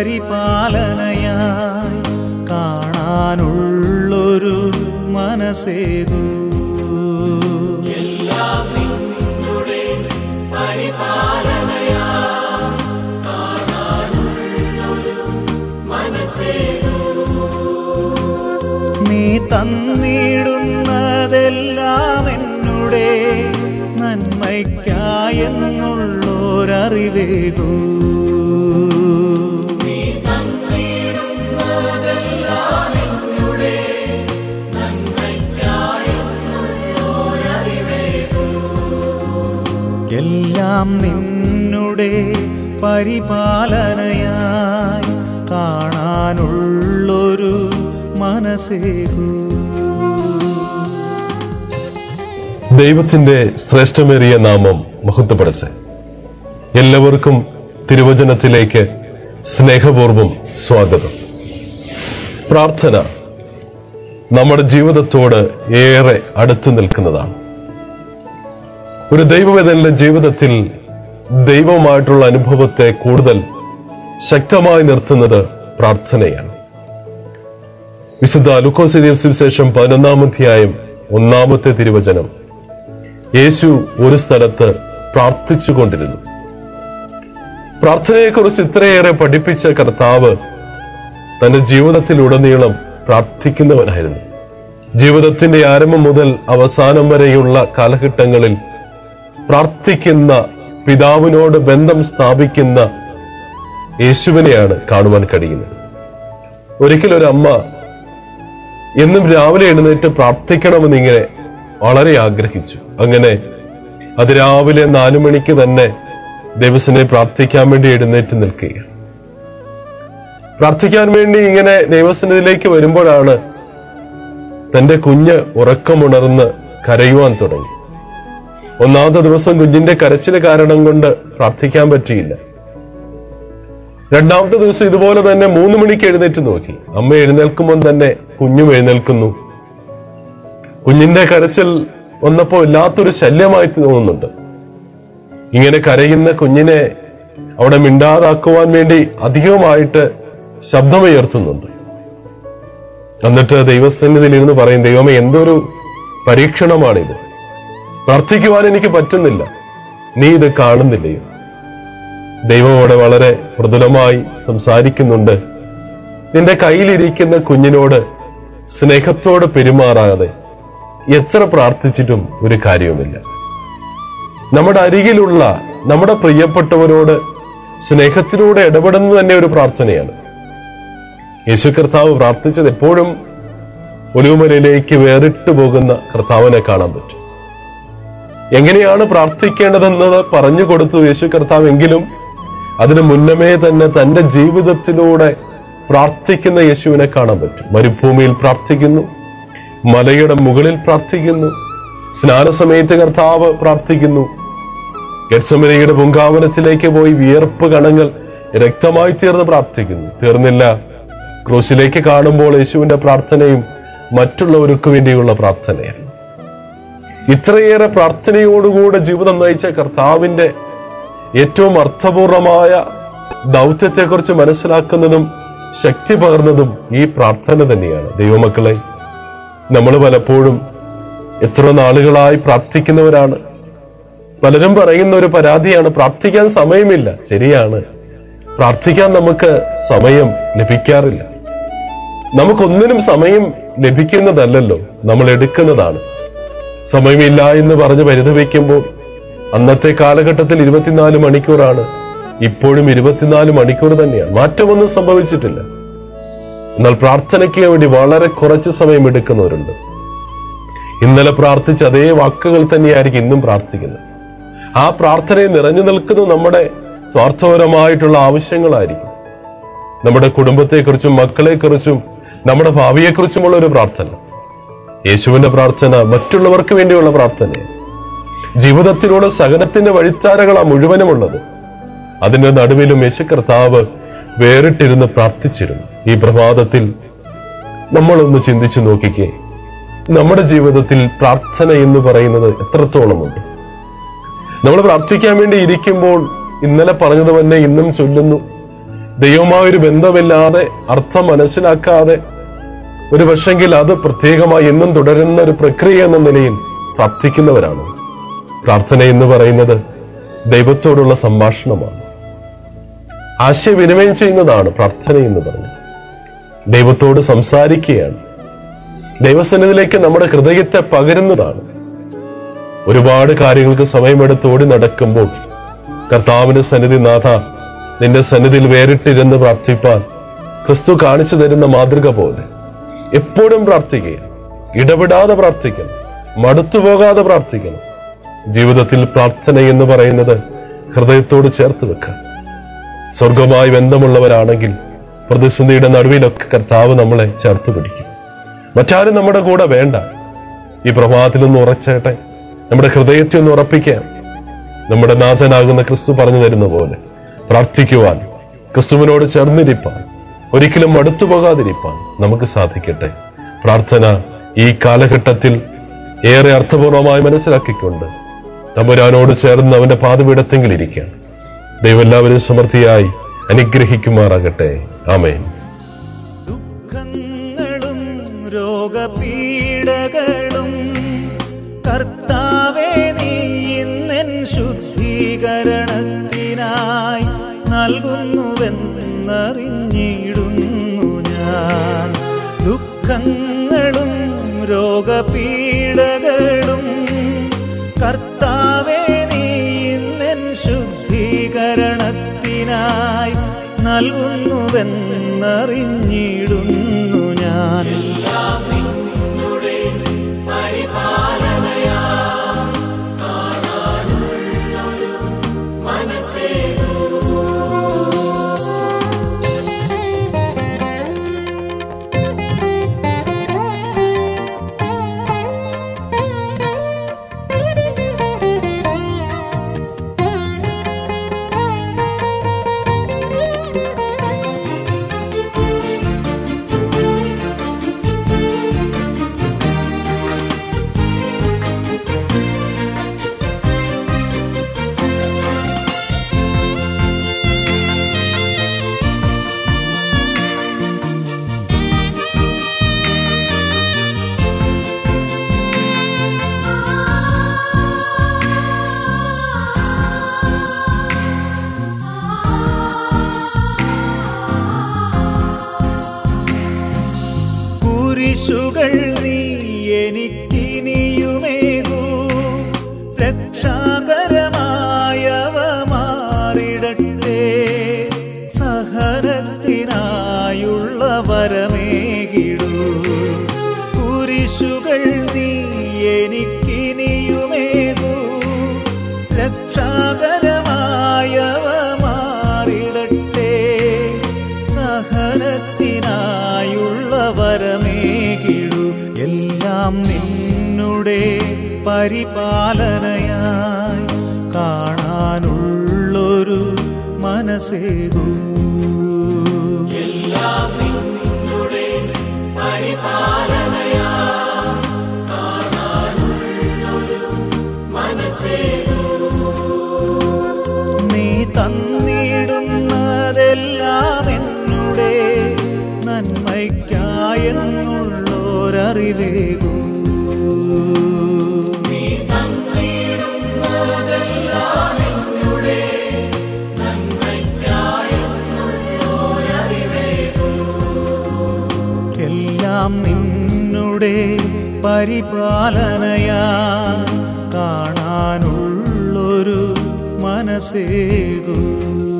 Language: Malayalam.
പരിപാലനയായി കാണാനുള്ളൊരു മനസ്സേകൂ നീ തന്നിടുന്നതെല്ലാം എന്നുടെ നന്മയ്ക്കായെന്നുള്ളൊരറിവേകൂ എല്ലാം നിന്നുടെ പരിപാലനയായി കാണാനുള്ളൊരു മനസ്സേകൂ ദൈവത്തിന്റെ ശ്രേഷ്ഠമേറിയ നാമം മഹത്വപ്പെടട്ടെ എല്ലാവർക്കും തിരുവചനത്തിലേക്ക് സ്നേഹപൂർവം സ്വാഗതം പ്രാർത്ഥന നമ്മുടെ ജീവിതത്തോട് ഏറെ അടുത്തു നിൽക്കുന്നതാണ് ഒരു ദൈവവേദനയുടെ ജീവിതത്തിൽ ദൈവവുമായിട്ടുള്ള അനുഭവത്തെ കൂടുതൽ ശക്തമായി നിർത്തുന്നത് പ്രാർത്ഥനയാണ് വിശുദ്ധ ലുക്കോസിദിയ സുവിശേഷം പതിനൊന്നാം അധ്യായം ഒന്നാമത്തെ തിരുവചനം യേശു ഒരു സ്ഥലത്ത് പ്രാർത്ഥിച്ചുകൊണ്ടിരുന്നു പ്രാർത്ഥനയെക്കുറിച്ച് ഇത്രയേറെ പഠിപ്പിച്ച കർത്താവ് തന്റെ ജീവിതത്തിലുടനീളം പ്രാർത്ഥിക്കുന്നവനായിരുന്നു ജീവിതത്തിന്റെ ആരംഭം മുതൽ അവസാനം വരെയുള്ള കാലഘട്ടങ്ങളിൽ പ്രാർത്ഥിക്കുന്ന പിതാവിനോട് ബന്ധം സ്ഥാപിക്കുന്ന യേശുവിനെയാണ് കാണുവാൻ കഴിയുന്നത് ഒരിക്കൽ ഒരു അമ്മ എന്നും രാവിലെ എഴുന്നേറ്റ് പ്രാർത്ഥിക്കണമെന്നിങ്ങനെ വളരെ ആഗ്രഹിച്ചു അങ്ങനെ അതിരാവിലെ നാലു മണിക്ക് തന്നെ ദൈവത്തിനെ പ്രാർത്ഥിക്കാൻ വേണ്ടി എഴുന്നേറ്റ് നിൽക്കുകയാണ് പ്രാർത്ഥിക്കാൻ വേണ്ടി ഇങ്ങനെ ദൈവസന്നിധിയിലേക്ക് വരുമ്പോഴാണ് തന്റെ കുഞ്ഞ് ഉറക്കമുണർന്ന് കരയുവാൻ തുടങ്ങി ഒന്നാമത്തെ ദിവസം കുഞ്ഞിന്റെ കരച്ചില് കാരണം കൊണ്ട് പ്രാർത്ഥിക്കാൻ പറ്റിയില്ല രണ്ടാമത്തെ ദിവസം ഇതുപോലെ തന്നെ മൂന്ന് മണിക്ക് എഴുന്നേറ്റ് നോക്കി അമ്മ എഴുന്നേൽക്കുമ്പോൾ തന്നെ കുഞ്ഞും എഴുന്നേൽക്കുന്നു കുഞ്ഞിന്റെ കരച്ചിൽ വന്നപ്പോ ഇല്ലാത്തൊരു ശല്യമായി തോന്നുന്നുണ്ട് ഇങ്ങനെ കരയുന്ന കുഞ്ഞിനെ അവിടെ മിണ്ടാതാക്കുവാൻ വേണ്ടി അധികമായിട്ട് ശബ്ദമുയർത്തുന്നുണ്ട് എന്നിട്ട് ദൈവസന്നിധിയിൽ ഇരുന്ന് പറയും ദൈവമേ എന്തൊരു പരീക്ഷണമാണിത് പ്രാർത്ഥിക്കുവാൻ എനിക്ക് പറ്റുന്നില്ല നീ ഇത് കാണുന്നില്ലയോ ദൈവം അവിടെ വളരെ മൃദുലമായി സംസാരിക്കുന്നുണ്ട് നിന്റെ കയ്യിലിരിക്കുന്ന കുഞ്ഞിനോട് സ്നേഹത്തോട് പെരുമാറാതെ എത്ര പ്രാർത്ഥിച്ചിട്ടും ഒരു കാര്യവുമില്ല നമ്മുടെ അരികിലുള്ള നമ്മുടെ പ്രിയപ്പെട്ടവരോട് സ്നേഹത്തിലൂടെ ഇടപെടുന്നത് തന്നെ ഒരു പ്രാർത്ഥനയാണ് യേശു കർത്താവ് പ്രാർത്ഥിച്ചത് എപ്പോഴും ഒലിവുമലയിലേക്ക് വേറിട്ട് പോകുന്ന കർത്താവിനെ കാണാൻ പറ്റും എങ്ങനെയാണ് പ്രാർത്ഥിക്കേണ്ടതെന്നത് പറഞ്ഞു കൊടുത്തു യേശു കർത്താവ് എങ്കിലും അതിനു മുന്നമേ തന്നെ തന്റെ ജീവിതത്തിലൂടെ പ്രാർത്ഥിക്കുന്ന യേശുവിനെ കാണാൻ പറ്റും മരുഭൂമിയിൽ പ്രാർത്ഥിക്കുന്നു മലയുടെ മുകളിൽ പ്രാർത്ഥിക്കുന്നു സ്നാനസമയത്ത് കർത്താവ് പ്രാർത്ഥിക്കുന്നു ഗർസമനയുടെ പൂങ്കാവനത്തിലേക്ക് പോയി വിയർപ്പ് കണങ്ങൾ രക്തമായി തീർന്ന് പ്രാർത്ഥിക്കുന്നു തീർന്നില്ല ക്രൂശിലേക്ക് കാണുമ്പോൾ യേശുവിന്റെ പ്രാർത്ഥനയും മറ്റുള്ളവർക്ക് വേണ്ടിയുള്ള പ്രാർത്ഥനയാണ് ഇത്രയേറെ പ്രാർത്ഥനയോടുകൂടെ ജീവിതം നയിച്ച കർത്താവിന്റെ ഏറ്റവും അർത്ഥപൂർണമായ ദൗത്യത്തെക്കുറിച്ച് മനസ്സിലാക്കുന്നതും ശക്തി പകർന്നതും ഈ പ്രാർത്ഥന തന്നെയാണ് ദൈവമക്കളെ നമ്മൾ പലപ്പോഴും എത്ര നാളുകളായി പ്രാർത്ഥിക്കുന്നവരാണ് പലരും പറയുന്ന ഒരു പരാതിയാണ് പ്രാർത്ഥിക്കാൻ സമയമില്ല ശരിയാണ് പ്രാർത്ഥിക്കാൻ നമുക്ക് സമയം ലഭിക്കാറില്ല നമുക്കൊന്നിനും സമയം ലഭിക്കുന്നതല്ലല്ലോ നമ്മൾ എടുക്കുന്നതാണ് സമയമില്ല എന്ന് പറഞ്ഞ് പരിതപിക്കുമ്പോൾ അന്നത്തെ കാലഘട്ടത്തിൽ ഇരുപത്തിനാല് മണിക്കൂറാണ് ഇപ്പോഴും ഇരുപത്തിനാല് മണിക്കൂർ തന്നെയാണ് മാറ്റമൊന്നും സംഭവിച്ചിട്ടില്ല എന്നാൽ പ്രാർത്ഥനയ്ക്ക് വേണ്ടി വളരെ കുറച്ച് സമയം എടുക്കുന്നവരുണ്ട് ഇന്നലെ പ്രാർത്ഥിച്ച അതേ വാക്കുകൾ തന്നെയായിരിക്കും ഇന്നും പ്രാർത്ഥിക്കുന്നത് ആ പ്രാർത്ഥനയിൽ നിറഞ്ഞു നിൽക്കുന്നത് നമ്മുടെ സ്വാർത്ഥപരമായിട്ടുള്ള ആവശ്യങ്ങളായിരിക്കും നമ്മുടെ കുടുംബത്തെക്കുറിച്ചും മക്കളെക്കുറിച്ചും നമ്മുടെ ഭാവിയെക്കുറിച്ചുമുള്ള ഒരു പ്രാർത്ഥന യേശുവിന്റെ പ്രാർത്ഥന മറ്റുള്ളവർക്ക് വേണ്ടിയുള്ള പ്രാർത്ഥനയാണ് ജീവിതത്തിലൂടെ സഹനത്തിന്റെ വഴിത്താരകളാ മുഴുവനുമുള്ളത് അതിന്റെ നടുവിലും യേശു കർത്താവ് വേറിട്ടിരുന്ന് പ്രാർത്ഥിച്ചിരുന്നു ഈ പ്രഭാതത്തിൽ നമ്മളൊന്ന് ചിന്തിച്ചു നോക്കിക്കേ നമ്മുടെ ജീവിതത്തിൽ പ്രാർത്ഥന എന്ന് പറയുന്നത് എത്രത്തോളമുണ്ട് നമ്മൾ പ്രാർത്ഥിക്കാൻ വേണ്ടി ഇരിക്കുമ്പോൾ ഇന്നലെ പറഞ്ഞത് തന്നെ ഇന്നും ചൊല്ലുന്നു ദൈവമായൊരു ബന്ധമില്ലാതെ അർത്ഥം മനസ്സിലാക്കാതെ ഒരു പക്ഷെങ്കിൽ അത് പ്രത്യേകമായി എന്നും തുടരുന്ന ഒരു പ്രക്രിയ എന്ന നിലയിൽ പ്രാർത്ഥിക്കുന്നവരാണ് പ്രാർത്ഥന എന്ന് പറയുന്നത് ദൈവത്തോടുള്ള സംഭാഷണമാണ് ആശയവിനിമയം ചെയ്യുന്നതാണ് പ്രാർത്ഥന എന്ന് പറയുന്നത് ദൈവത്തോട് സംസാരിക്കുകയാണ് ദൈവസന്നിധിയിലേക്ക് നമ്മുടെ ഹൃദയത്തെ പകരുന്നതാണ് ഒരുപാട് കാര്യങ്ങൾക്ക് സമയമെടുത്ത് ഓടി നടക്കുമ്പോൾ കർത്താവിന്റെ സന്നിധി നാഥ നിന്റെ സന്നിധിയിൽ വേറിട്ടിരുന്ന് പ്രാർത്ഥിപ്പാൻ ക്രിസ്തു കാണിച്ചു തരുന്ന മാതൃക പോലെ എപ്പോഴും പ്രാർത്ഥിക്കുക ഇടപെടാതെ പ്രാർത്ഥിക്കണം മടുത്തുപോകാതെ പ്രാർത്ഥിക്കണം ജീവിതത്തിൽ പ്രാർത്ഥന എന്ന് പറയുന്നത് ഹൃദയത്തോട് ചേർത്ത് വെക്കുക സ്വർഗമായി ബന്ധമുള്ളവരാണെങ്കിൽ പ്രതിസന്ധിയുടെ നടുവിലൊക്കെ കർത്താവ് നമ്മളെ ചേർത്ത് പിടിക്കും മറ്റാരും നമ്മുടെ കൂടെ വേണ്ട ഈ പ്രഭാതത്തിൽ ഒന്ന് ഉറച്ചേട്ടെ നമ്മുടെ ഹൃദയത്തെ ഒന്ന് ഉറപ്പിക്കാം നമ്മുടെ നാഥനാകുന്ന ക്രിസ്തു പറഞ്ഞു തരുന്ന പോലെ പ്രാർത്ഥിക്കുവാൻ ക്രിസ്തുവിനോട് ചേർന്നിരിപ്പാൻ ഒരിക്കലും മടുത്തു പോകാതിരിപ്പാൻ നമുക്ക് സാധിക്കട്ടെ പ്രാർത്ഥന ഈ കാലഘട്ടത്തിൽ ഏറെ അർത്ഥപൂർണമായി മനസ്സിലാക്കിക്കൊണ്ട് തമ്പുരാനോട് ചേർന്ന് അവന്റെ പാതപീഠത്തെങ്കിൽ ഇരിക്കാം ദൈവം എല്ലാവരും സമൃദ്ധിയായി അനുഗ്രഹിക്കുമാറാകട്ടെ ആമേൻ ദുഃഖങ്ങളും രോഗപീഡകളും കർത്താവേ നീ ഇന്നെൻ ശുദ്ധീകരണത്തിനായി നൽകുന്നുവെന്നറിഞ്ഞിടുന്നു ഞാൻ ദുഃഖങ്ങളും രോഗപീഡകളും കർത്താവേ നീ ഇന്നെൻ ശുദ്ധീകരണത്തിനായി നൽകുന്നുവെന്നറിഞ്ഞിടുന്നു ഞാൻ കുരിശുകൾ നീ എനിക്കിനിയുമേകൂ രക്ഷാകരമായവ മാറിടട്ടെ സഹനത്തിനായുള്ള വരമേകിടൂ കുരിശുകൾ നീ എനിക്കിനിയുമേകൂ രക്ഷാകരമായവ മാറിടട്ടെ സഹനത്തിനായുള്ള വരമേകിടു എല്ലാം നിന്നുടെ പരിപാലനയായി കാണാനുള്ളൊരു മനസ്സേകൂ നീ തന്നിടുന്നതെല്ലാം എന്നുടെ നന്മയ്ക്കായെന്നുള്ളോരറിവേകൂ എല്ലാം നിന്നുടെ പരിപാലനയാ കാണാനുള്ളൊരു മനസ്സേകൂ